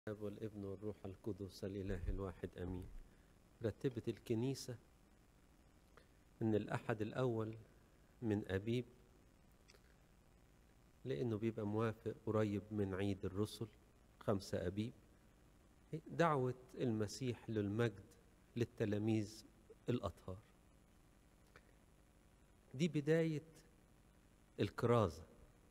الاب والابن والروح القدس الاله الواحد امين رتبت الكنيسه ان الاحد الاول من ابيب لانه بيبقى موافق قريب من عيد الرسل خمسة ابيب دعوه المسيح للمجد للتلاميذ الاطهار دي بدايه الكرازه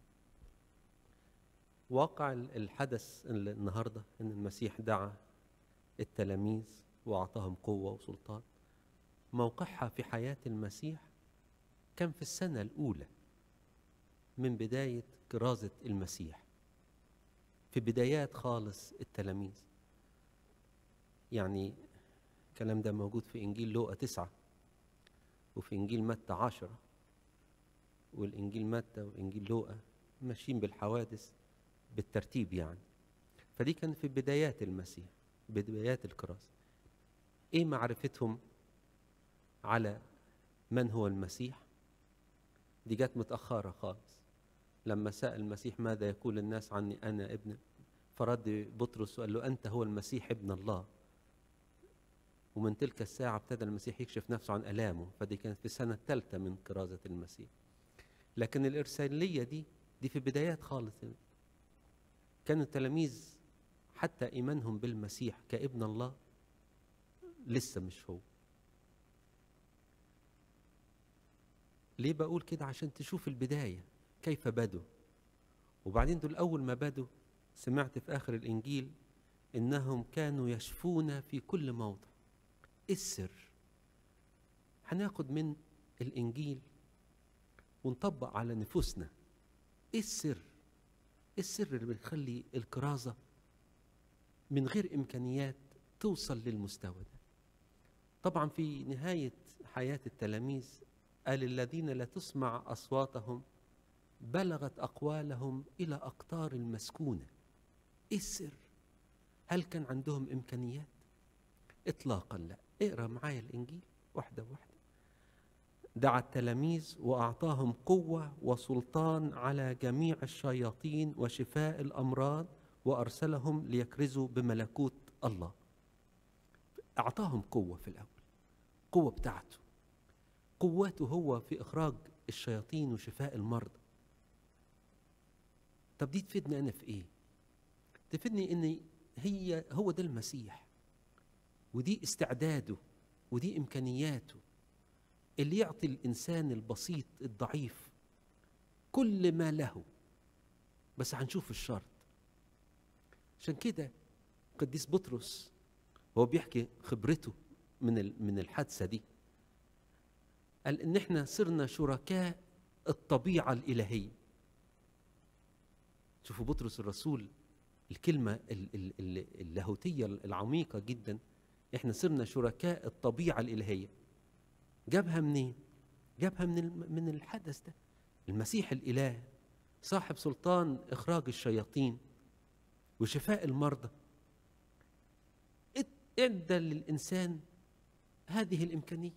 واقع الحدث النهارده ان المسيح دعا التلاميذ واعطاهم قوه وسلطان موقعها في حياه المسيح كان في السنه الاولى من بدايه كرازه المسيح في بدايات خالص التلاميذ يعني الكلام ده موجود في انجيل لوقا تسعة وفي انجيل متى عشرة والانجيل متى والانجيل لوقا ماشيين بالحوادث بالترتيب يعني فدي كان في بدايات المسيح بدايات الكراسة ايه معرفتهم على من هو المسيح دي جت متأخرة خالص لما سأل المسيح ماذا يقول الناس عني أنا ابن فرد بطرس وقال له أنت هو المسيح ابن الله ومن تلك الساعة ابتدى المسيح يكشف نفسه عن ألامه فدي كانت في السنة الثالثة من كرازة المسيح لكن الإرسالية دي دي في بدايات خالص كانوا التلاميذ حتى ايمانهم بالمسيح كابن الله لسه مش هو ليه بقول كده عشان تشوف البدايه كيف بدوا وبعدين دول اول ما بدوا سمعت في اخر الانجيل انهم كانوا يشفون في كل موضع ايه السر هناخد من الانجيل ونطبق على نفوسنا ايه السر ايه السر اللي بيخلي الكرازة من غير إمكانيات توصل للمستوى ده طبعا في نهاية حياة التلاميذ قال الذين لا تسمع أصواتهم بلغت أقوالهم إلى أقطار المسكونة إيه السر؟ هل كان عندهم إمكانيات؟ إطلاقا لا اقرأ معايا الإنجيل واحدة واحدة دعا التلاميذ واعطاهم قوه وسلطان على جميع الشياطين وشفاء الامراض وارسلهم ليكرزوا بملكوت الله اعطاهم قوه في الاول قوه بتاعته قوته هو في اخراج الشياطين وشفاء المرضى طب دي تفيدني انا في ايه تفيدني ان هي هو ده المسيح ودي استعداده ودي امكانياته اللي يعطي الانسان البسيط الضعيف كل ما له بس هنشوف الشرط عشان كده قديس بطرس هو بيحكي خبرته من من الحادثه دي قال ان احنا صرنا شركاء الطبيعه الالهيه شوفوا بطرس الرسول الكلمه اللاهوتيه العميقه جدا احنا صرنا شركاء الطبيعه الالهيه جابها منين؟ جابها من من الحدث ده المسيح الاله صاحب سلطان اخراج الشياطين وشفاء المرضى ادى للانسان هذه الامكانيه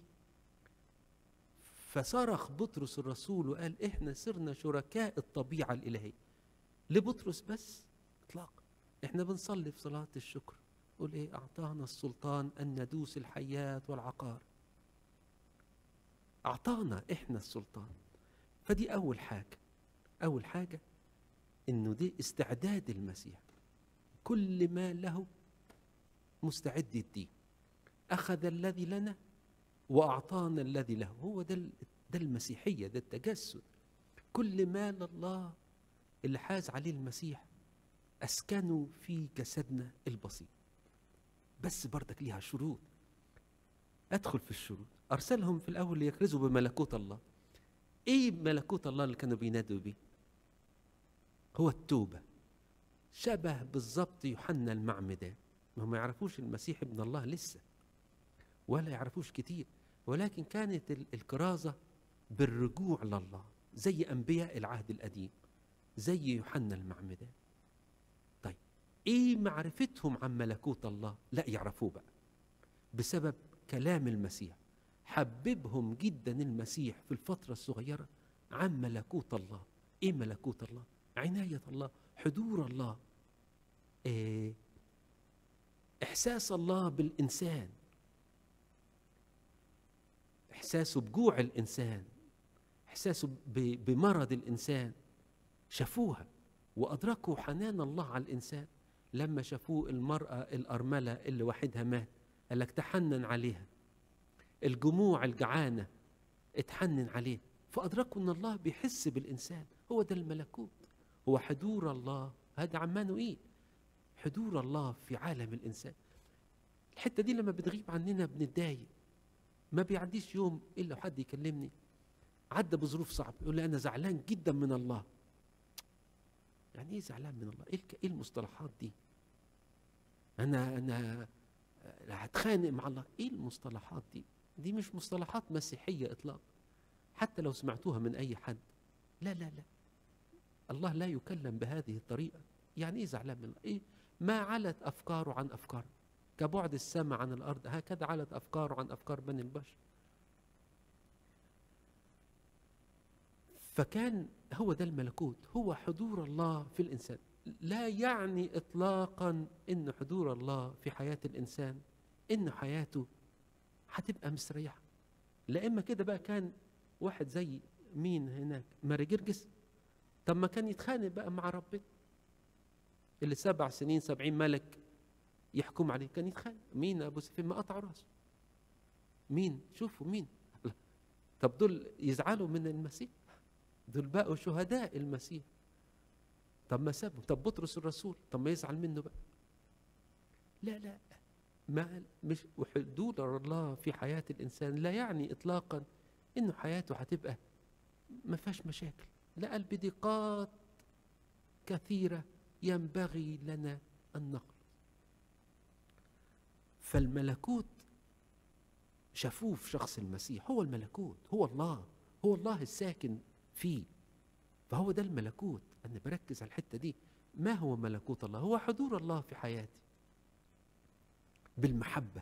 فصرخ بطرس الرسول وقال احنا صرنا شركاء الطبيعه الالهيه لبطرس بس اطلاقا احنا بنصلي في صلاه الشكر قول ايه اعطانا السلطان ان ندوس الحيات والعقار أعطانا إحنا السلطان فدي أول حاجة أول حاجة إنه دي استعداد المسيح كل ما له مستعد يديه أخذ الذي لنا وأعطانا الذي له هو ده ده المسيحية ده التجسد كل ما لله اللي حاز عليه المسيح أسكنوا في جسدنا البسيط بس بردك ليها شروط أدخل في الشروط أرسلهم في الأول ليكرزوا بملكوت الله إيه ملكوت الله اللي كانوا بينادوا بيه هو التوبة شبه بالظبط يوحنا المعمدان ما هم ما يعرفوش المسيح ابن الله لسه ولا يعرفوش كتير ولكن كانت الكرازة بالرجوع لله زي أنبياء العهد القديم زي يوحنا المعمدان طيب إيه معرفتهم عن ملكوت الله لا يعرفوه بقى بسبب كلام المسيح حببهم جدا المسيح في الفترة الصغيرة عن ملكوت الله ايه ملكوت الله عناية الله حضور الله إيه احساس الله بالانسان احساسه بجوع الانسان احساسه ب- بمرض الانسان شافوها وادركوا حنان الله على الانسان لما شافوه المراه الارمله اللي واحدها مات قال لك تحنن عليها الجموع الجعانه اتحنن عليه فادركوا ان الله بيحس بالانسان هو ده الملكوت هو حضور الله هذا عمانه ايه حضور الله في عالم الانسان الحته دي لما بتغيب عننا بنتضايق ما بيعديش يوم الا حد يكلمني عدى بظروف صعبه يقول لي انا زعلان جدا من الله يعني ايه زعلان من الله ايه الك- ايه المصطلحات دي انا انا هتخانق مع الله ايه المصطلحات دي دي مش مصطلحات مسيحيه اطلاقا حتى لو سمعتوها من اي حد لا لا لا الله لا يكلم بهذه الطريقه يعني ايه زعلان من الله ايه ما علت افكاره عن افكارنا كبعد السماء عن الارض هكذا علت افكاره عن افكار بني البشر فكان هو ده الملكوت هو حضور الله في الانسان لا يعني اطلاقا ان حضور الله في حياه الانسان ان حياته هتبقى مستريحه لا اما كده بقى كان واحد زي مين هناك ماري جرجس طب ما كان يتخانق بقى مع ربنا اللي سبع سنين سبعين ملك يحكم عليه كان يتخانق مين ابو سفين ما قطع راسه مين شوفوا مين الله. طب دول يزعلوا من المسيح دول بقوا شهداء المسيح طب ما سابهم طب بطرس الرسول طب ما يزعل منه بقى لا لا ما مش وحضور الله في حياة الإنسان لا يعني إطلاقا إنه حياته هتبقى ما فيهاش مشاكل لا قال بدقات كثيرة ينبغي لنا أن نخلص فالملكوت شافوه في شخص المسيح هو الملكوت هو الله هو الله الساكن فيه فهو ده الملكوت أنا بركز على الحتة دي ما هو ملكوت الله هو حضور الله في حياتي بالمحبة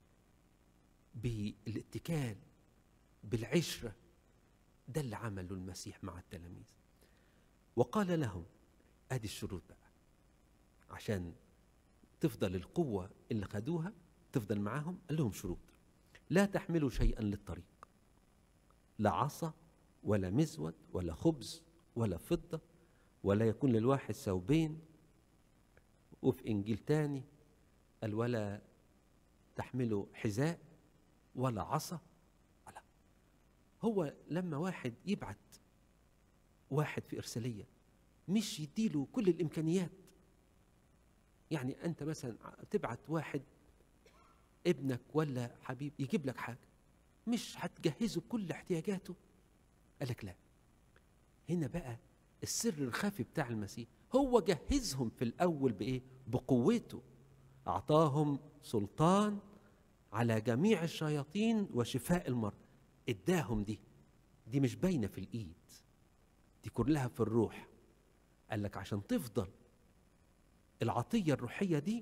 بالاتكال بالعشرة ده اللي عمله المسيح مع التلاميذ وقال لهم ادي الشروط بقى عشان تفضل القوة اللي خدوها تفضل معاهم قال لهم شروط لا تحملوا شيئا للطريق لا عصا ولا مزود ولا خبز ولا فضة ولا يكون للواحد ثوبين وفي إنجيل تاني قال ولا تحملوا حذاء ولا عصا ولا هو لما واحد يبعت واحد في إرسالية مش يديله كل الإمكانيات يعني أنت مثلا تبعت واحد ابنك ولا حبيب يجيب لك حاجة مش هتجهزه كل احتياجاته قال لك لا هنا بقى السر الخفي بتاع المسيح هو جهزهم في الأول بإيه بقوته أعطاهم سلطان على جميع الشياطين وشفاء المرضى اداهم دي دي مش باينة في الإيد دي كلها في الروح قال لك عشان تفضل العطية الروحية دي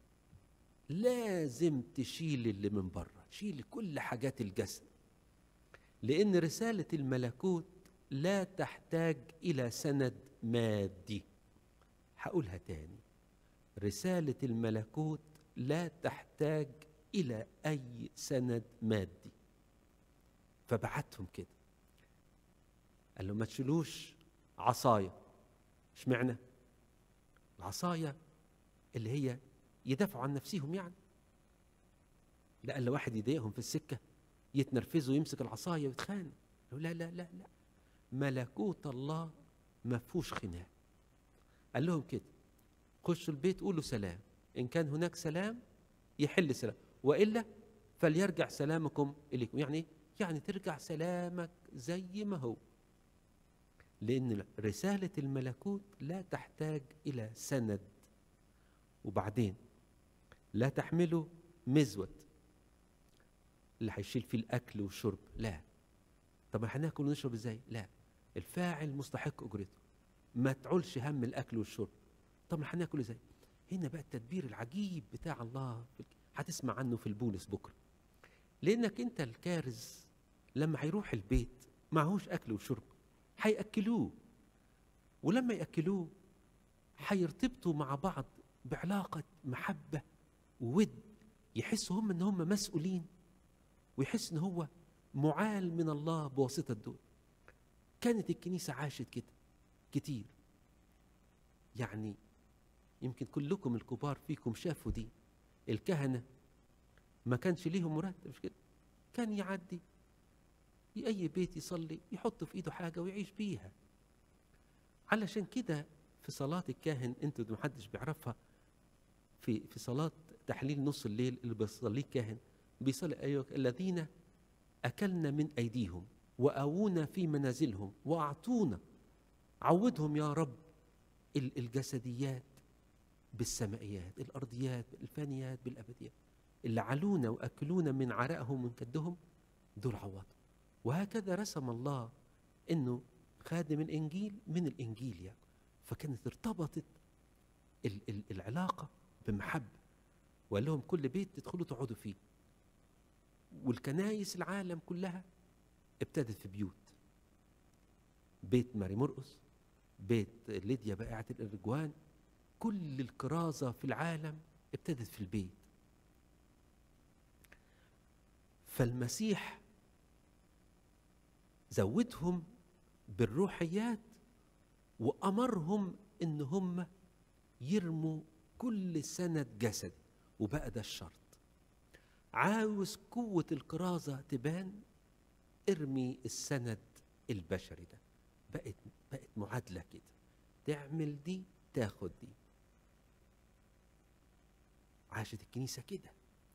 لازم تشيل اللي من بره تشيل كل حاجات الجسد لأن رسالة الملكوت لا تحتاج إلى سند مادي هقولها تاني رسالة الملكوت لا تحتاج إلى أي سند مادي فبعتهم كده قال له ما تشيلوش عصاية اشمعنى العصاية اللي هي يدافعوا عن نفسهم يعني لا قال له واحد يضايقهم في السكة يتنرفزوا يمسك العصاية ويتخانق لا لا لا لا ملكوت الله ما فيهوش خناق قال لهم كده خشوا البيت قولوا سلام إن كان هناك سلام يحل سلام وإلا فليرجع سلامكم إليكم يعني إيه؟ يعني ترجع سلامك زي ما هو لأن رسالة الملكوت لا تحتاج إلى سند وبعدين لا تحملوا مزود اللي هيشيل فيه الأكل والشرب لا طب هناكل ونشرب ازاي؟ لا الفاعل مستحق أجرته ما تعولش هم الأكل والشرب طب هناكل ازاي؟ هنا بقى التدبير العجيب بتاع الله هتسمع عنه في البولس بكره لانك انت الكارز لما هيروح البيت معهوش اكل وشرب هياكلوه ولما ياكلوه هيرتبطوا مع بعض بعلاقه محبه وود يحسوا هم ان هم مسؤولين ويحس ان هو معال من الله بواسطه دول كانت الكنيسه عاشت كده كتير يعني يمكن كلكم الكبار فيكم شافوا دي الكهنه ما كانش ليهم مرتب مش كده كان يعدي اي بيت يصلي يحط في ايده حاجه ويعيش بيها علشان كده في صلاه الكاهن انتوا ما حدش بيعرفها في في صلاه تحليل نص الليل اللي بيصليه الكاهن بيصلي ايوه الذين اكلنا من ايديهم واوونا في منازلهم واعطونا عودهم يا رب الجسديات بالسمائيات الارضيات الفانيات بالابديات اللي علونا واكلونا من عرقهم ومن كدهم دول عوضوا وهكذا رسم الله انه خادم الانجيل من الانجيل يعني فكانت ارتبطت ال- ال- العلاقه بمحبه وقال لهم كل بيت تدخلوا تقعدوا فيه والكنايس العالم كلها ابتدت في بيوت بيت ماري مرقس بيت ليديا بائعة الإرجوان كل الكرازة في العالم ابتدت في البيت فالمسيح زودهم بالروحيات وأمرهم إن هم يرموا كل سنة جسد وبقى ده الشرط عاوز قوة الكرازة تبان ارمي السند البشري ده بقت بقت معادلة كده تعمل دي تاخد دي عاشت الكنيسة كده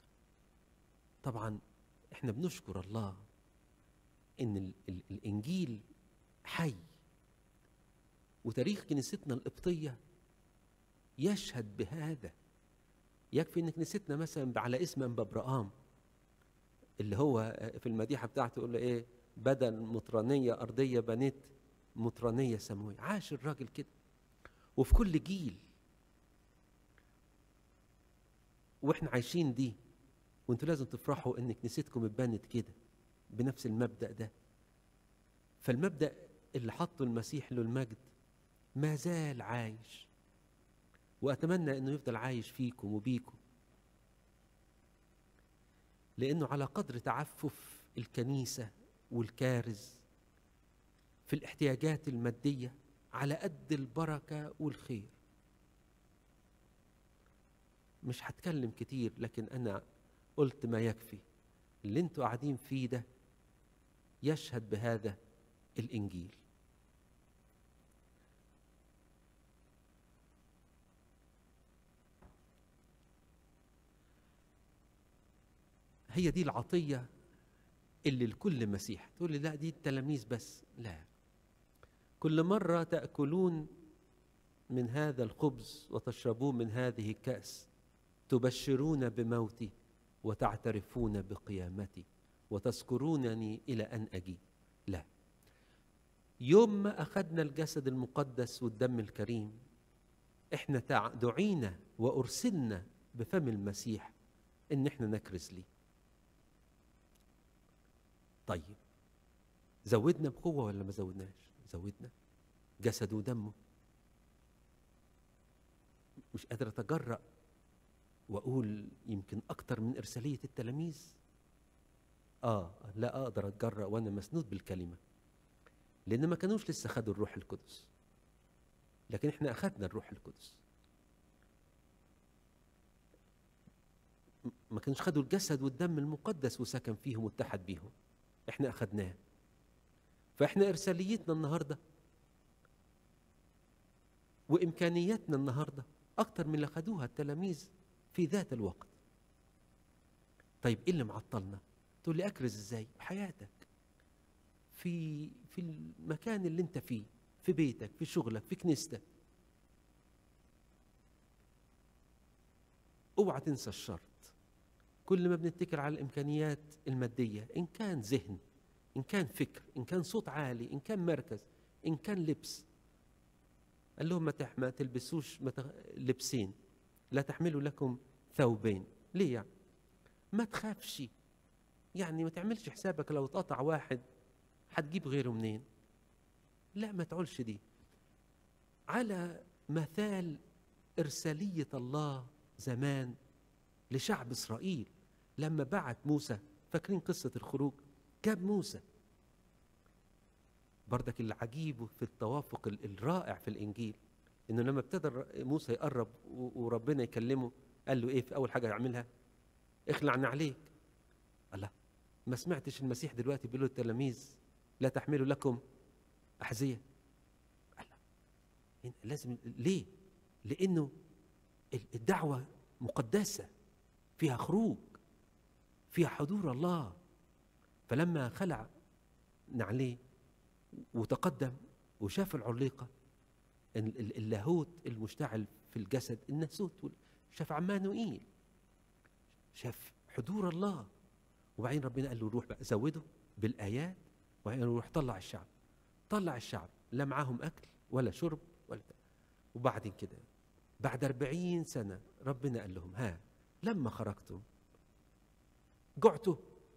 طبعا احنا بنشكر الله ان ال ال الانجيل حي وتاريخ كنيستنا القبطية يشهد بهذا يكفي ان كنيستنا مثلا على اسم انبا برقام اللي هو في المديحه بتاعته يقول له ايه بدل مطرانيه ارضيه بنيت مطرانيه سماويه عاش الراجل كده وفي كل جيل واحنا عايشين دي وانتوا لازم تفرحوا ان كنيستكم اتبنت كده بنفس المبدا ده فالمبدا اللي حطه المسيح له المجد ما زال عايش واتمنى انه يفضل عايش فيكم وبيكم لانه على قدر تعفف الكنيسه والكارز في الاحتياجات الماديه على قد البركه والخير مش هتكلم كتير لكن انا قلت ما يكفي اللي انتوا قاعدين فيه ده يشهد بهذا الانجيل هي دي العطية اللي الكل مسيح تقول لي لا دي التلاميذ بس لا كل مرة تأكلون من هذا الخبز وتشربون من هذه الكأس تبشرون بموتي وتعترفون بقيامتي وتذكرونني إلى أن أجي لا يوم ما أخذنا الجسد المقدس والدم الكريم احنا دعينا وأرسلنا بفم المسيح إن احنا نكرز ليه طيب زودنا بقوة ولا ما زودناش زودنا جسده ودمه مش قادر أتجرأ وأقول يمكن أكتر من إرسالية التلاميذ آه لا أقدر أتجرأ وأنا مسنود بالكلمة لأن ما كانوش لسه خدوا الروح القدس لكن إحنا أخذنا الروح القدس ما كانوش خدوا الجسد والدم المقدس وسكن فيهم واتحد بيهم احنا اخدناه فاحنا ارساليتنا النهارده وامكانياتنا النهارده اكتر من اللي خدوها التلاميذ في ذات الوقت طيب ايه اللي معطلنا تقول لي اكرز ازاي بحياتك في في المكان اللي انت فيه في بيتك في شغلك في كنيستك اوعى تنسى الشرط كل ما بنتكل على الامكانيات الماديه ان كان ذهن ان كان فكر ان كان صوت عالي ان كان مركز ان كان لبس قال لهم ما, تح... ما تلبسوش ما تغ... لبسين لا تحملوا لكم ثوبين ليه يعني ما تخافش يعني ما تعملش حسابك لو اتقطع واحد هتجيب غيره منين لا ما تعولش دي على مثال إرسالية الله زمان لشعب اسرائيل لما بعت موسى فاكرين قصه الخروج جاب موسى بردك العجيب في التوافق ال- الرائع في الانجيل انه لما ابتدى الر- موسى يقرب و- وربنا يكلمه قال له ايه في اول حاجه يعملها اخلع عليك الله ما سمعتش المسيح دلوقتي بيقول للتلاميذ لا تحملوا لكم احذيه الله هنا لازم ليه لانه ال- الدعوه مقدسه فيها خروج فيها حضور الله فلما خلع نعليه وتقدم وشاف العليقه ال- ال- اللاهوت المشتعل في الجسد الناسوت وال- شاف عمانوئيل شاف حضور الله وبعدين ربنا قال له روح بقى زوده بالايات وبعدين قال له روح طلع الشعب طلع الشعب لا معاهم اكل ولا شرب ولا بتاع. وبعدين كده بعد أربعين سنة ربنا قال لهم ها لما خرجتم جعتوا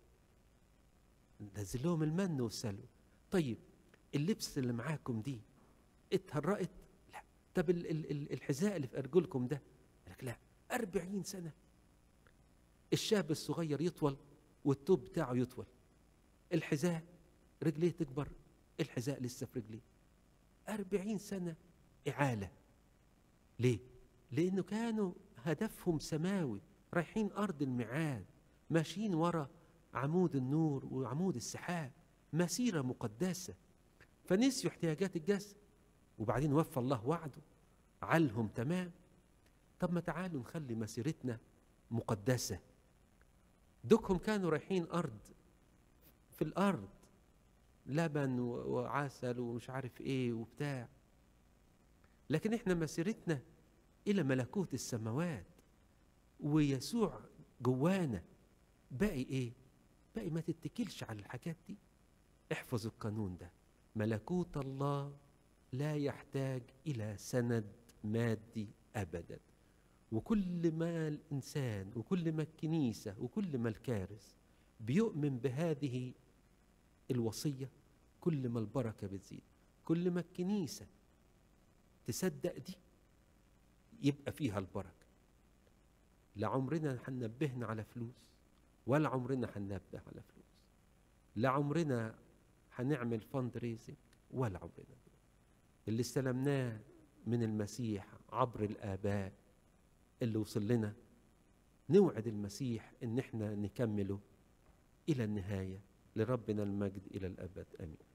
نزل لهم المن والسلوى طيب اللبس اللي معاكم دي اتهرقت لا طب ال- ال- ال- الحذاء اللي في أرجلكم ده قال لك لا أربعين سنة الشاب الصغير يطول والتوب بتاعه يطول الحذاء رجليه تكبر الحذاء لسه في رجليه أربعين سنة إعالة ليه؟ لأنه كانوا هدفهم سماوي رايحين أرض الميعاد ماشيين ورا عمود النور وعمود السحاب مسيرة مقدسة فنسيوا احتياجات الجسد وبعدين وفى الله وعده علهم تمام طب ما تعالوا نخلي مسيرتنا مقدسة دوكهم كانوا رايحين أرض في الأرض لبن و- وعسل ومش عارف ايه وبتاع لكن احنا مسيرتنا الى ملكوت السماوات ويسوع جوانا باقي ايه باقي ما تتكلش على الحاجات دي احفظ القانون ده ملكوت الله لا يحتاج الى سند مادي ابدا وكل ما الانسان وكل ما الكنيسه وكل ما الكارث بيؤمن بهذه الوصيه كل ما البركه بتزيد كل ما الكنيسه تصدق دي يبقى فيها البركه لا عمرنا هننبهنا على فلوس ولا عمرنا هننبه على فلوس لا عمرنا هنعمل فند ريزنج ولا عمرنا اللي استلمناه من المسيح عبر الآباء اللي وصل لنا نوعد المسيح ان احنا نكمله الى النهايه لربنا المجد الى الابد امين